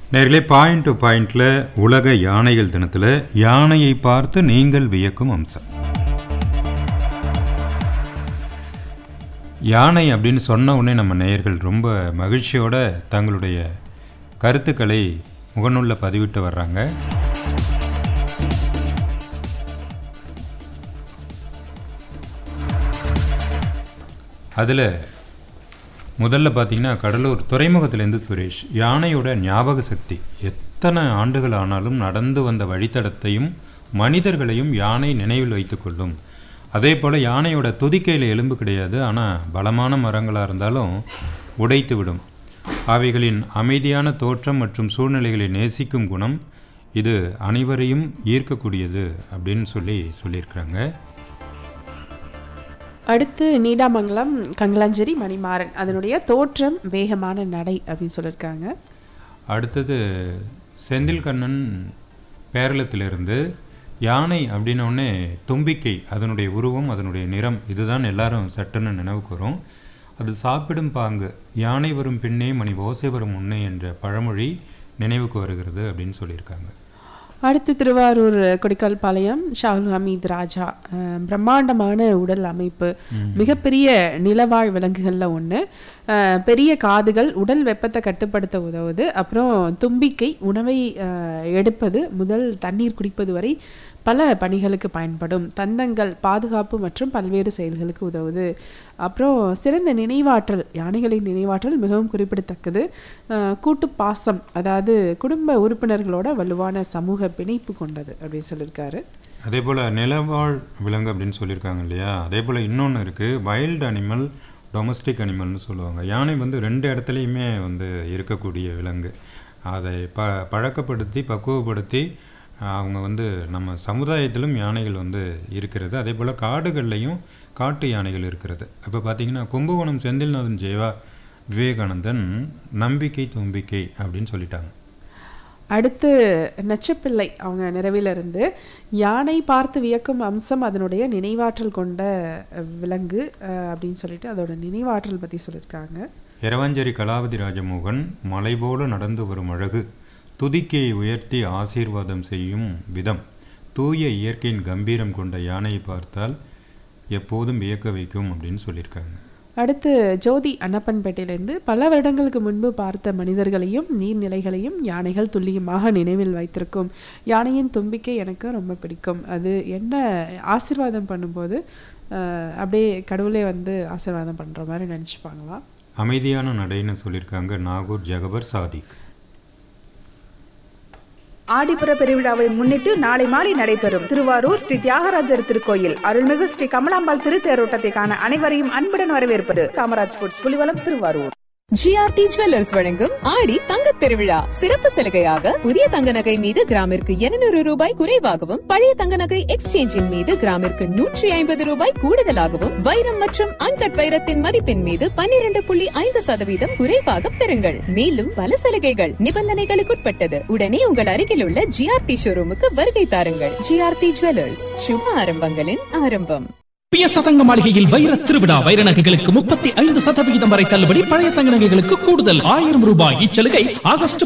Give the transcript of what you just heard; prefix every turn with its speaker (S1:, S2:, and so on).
S1: நேர்களே point to பாயிண்டில் உலக யானைகள் தினத்தில் யானையை பார்த்து நீங்கள் வியக்கும் அம்சம் யானை அப்படின்னு சொன்ன உடனே நம்ம நேயர்கள் ரொம்ப மகிழ்ச்சியோட தங்களுடைய கருத்துக்களை முகநூலில் பதிவிட்டு வர்றாங்க அதில் முதல்ல பார்த்தீங்கன்னா கடலூர் துறைமுகத்திலேருந்து சுரேஷ் யானையோட ஞாபக சக்தி எத்தனை ஆண்டுகள் ஆனாலும் நடந்து வந்த வழித்தடத்தையும் மனிதர்களையும் யானை நினைவில் வைத்துக்கொள்ளும் அதே போல் யானையோட துதிக்கையில் எலும்பு கிடையாது ஆனால் பலமான மரங்களாக இருந்தாலும் உடைத்து விடும் அவைகளின் அமைதியான தோற்றம் மற்றும் சூழ்நிலைகளை நேசிக்கும் குணம் இது அனைவரையும் ஈர்க்கக்கூடியது அப்படின்னு சொல்லி சொல்லியிருக்கிறாங்க
S2: அடுத்து நீடாமங்கலம் கங்கலாஞ்சேரி மணிமாறன் அதனுடைய தோற்றம் வேகமான நடை அப்படின்னு சொல்லியிருக்காங்க
S1: அடுத்தது செந்தில் கண்ணன் பேரளத்திலிருந்து யானை அப்படின்னோடனே தும்பிக்கை அதனுடைய உருவம் அதனுடைய நிறம் இதுதான் எல்லாரும் சட்டுன்னு நினைவுக்கு வரும் அது சாப்பிடும் பாங்கு யானை வரும் பின்னே மணி ஓசை வரும் முன்னே என்ற பழமொழி நினைவுக்கு வருகிறது அப்படின்னு சொல்லியிருக்காங்க
S2: அடுத்து திருவாரூர் கொடிக்கால் பாளையம் ஷாகுல் ஹமீத் ராஜா அஹ், பிரம்மாண்டமான உடல் அமைப்பு மிகப்பெரிய நிலவாழ் விலங்குகளில் ஒன்று பெரிய காதுகள் உடல் வெப்பத்தை கட்டுப்படுத்த உதவுது அப்புறம் தும்பிக்கை உணவை அஹ், எடுப்பது முதல் தண்ணீர் குடிப்பது வரை பல பணிகளுக்கு பயன்படும் தந்தங்கள் பாதுகாப்பு மற்றும் பல்வேறு செயல்களுக்கு உதவுது அப்புறம் சிறந்த நினைவாற்றல் யானைகளின் நினைவாற்றல் மிகவும் குறிப்பிடத்தக்கது அஹ், கூட்டு பாசம் அதாவது குடும்ப உறுப்பினர்களோட வலுவான சமூக பிணைப்பு கொண்டது அப்படின்னு சொல்லியிருக்காரு
S1: அதே போல் நிலவாழ் விலங்கு அப்படின்னு சொல்லியிருக்காங்க இல்லையா அதே போல் இன்னொன்று இருக்குது வைல்டு அனிமல் டொமஸ்டிக் அனிமல்னு சொல்லுவாங்க யானை வந்து ரெண்டு இடத்துலையுமே வந்து இருக்கக்கூடிய விலங்கு அதை ப பழக்கப்படுத்தி பக்குவப்படுத்தி அவங்க வந்து நம்ம சமுதாயத்திலும் யானைகள் வந்து இருக்கிறது அதே போல் காடுகள்லையும் காட்டு யானைகள் இருக்கிறது அப்போ பார்த்தீங்கன்னா கும்பகோணம் செந்தில்நாதன் ஜெயவா விவேகானந்தன் நம்பிக்கை தும்பிக்கை அப்படின்னு சொல்லிட்டாங்க
S2: அடுத்து நச்சப்பிள்ளை அவங்க நிறவில இருந்து யானை பார்த்து வியக்கும் அம்சம் அதனுடைய நினைவாற்றல் கொண்ட அஹ், விலங்கு அஹ், அப்படின்னு சொல்லிட்டு அதோட நினைவாற்றல் பற்றி சொல்லியிருக்காங்க
S1: எரவாஞ்சேரி கலாவதி ராஜமோகன் மலை போல நடந்து வரும் அழகு துதிக்கையை உயர்த்தி ஆசீர்வாதம் செய்யும் விதம் தூய இயற்கையின் கம்பீரம் கொண்ட யானையை பார்த்தால் எப்போதும் வியக்க வைக்கும் அப்படின்னு சொல்லியிருக்காங்க
S2: அடுத்து ஜோதி அன்னப்பன்பேட்டையிலேருந்து பல வருடங்களுக்கு முன்பு பார்த்த மனிதர்களையும் நீர்நிலைகளையும் யானைகள் துல்லியமாக நினைவில் வைத்திருக்கும் யானையின் தும்பிக்கை எனக்கு ரொம்ப பிடிக்கும் அது என்ன ஆசீர்வாதம் பண்ணும்போது அஹ், அப்படியே கடவுளே வந்து ஆசீர்வாதம் பண்ணுற மாதிரி நினச்சிப்பாங்களாம்
S1: அமைதியான நடைன்னு சொல்லியிருக்காங்க நாகூர் ஜகபர் சாதிக்
S3: ஆடிப்புற பெருவிழாவை முன்னிட்டு நாளை மாலை நடைபெறும் திருவாரூர் ஸ்ரீ தியாகராஜர் திருக்கோயில் அருள்மிகு ஸ்ரீ கமலாம்பாள் திருத்தேரோட்டத்தை காண அனைவரையும் அன்புடன் வரவேற்பது Kamaraj foods Pulivalam Thiruvarur
S4: GRT jewellers வழங்கும் ஆடி தங்கத் திருவிழா சிறப்பு சலுகையாக புதிய தங்க நகை மீது கிராமிற்கு 200 ரூபாய் குறைவாகவும் பழைய தங்க நகை எக்ஸ்சேஞ்சின் மீது கிராமிற்கு நூற்றி ஐம்பது ரூபாய் கூடுதலாகவும் வைரம் மற்றும் அன்கட் வைரத்தின் மதிப்பின் மீது 12.5% புள்ளி ஐந்து சதவீதம் குறைவாக பெறுங்கள் மேலும் பல சலுகைகள் நிபந்தனைகளுக்குட்பட்டது உடனே உங்கள் அருகில் உள்ள ஜிஆர்டி ஷோரூமுக்கு வருகை தாருங்கள் ஜிஆர்டி ஜுவல்லர்ஸ் சுப ஆரம்பங்களின் ஆரம்பம்
S5: பிய சதங்க மாளிகையில் வைர திருவிழா வைர நகைகளுக்கு முப்பத்தி ஐந்து சதவிகிதம் வரை தள்ளுபடி பழைய தங்க நகைகளுக்கு கூடுதல் ஆயிரம் ரூபாய் இச்சலுகை ஆகஸ்ட்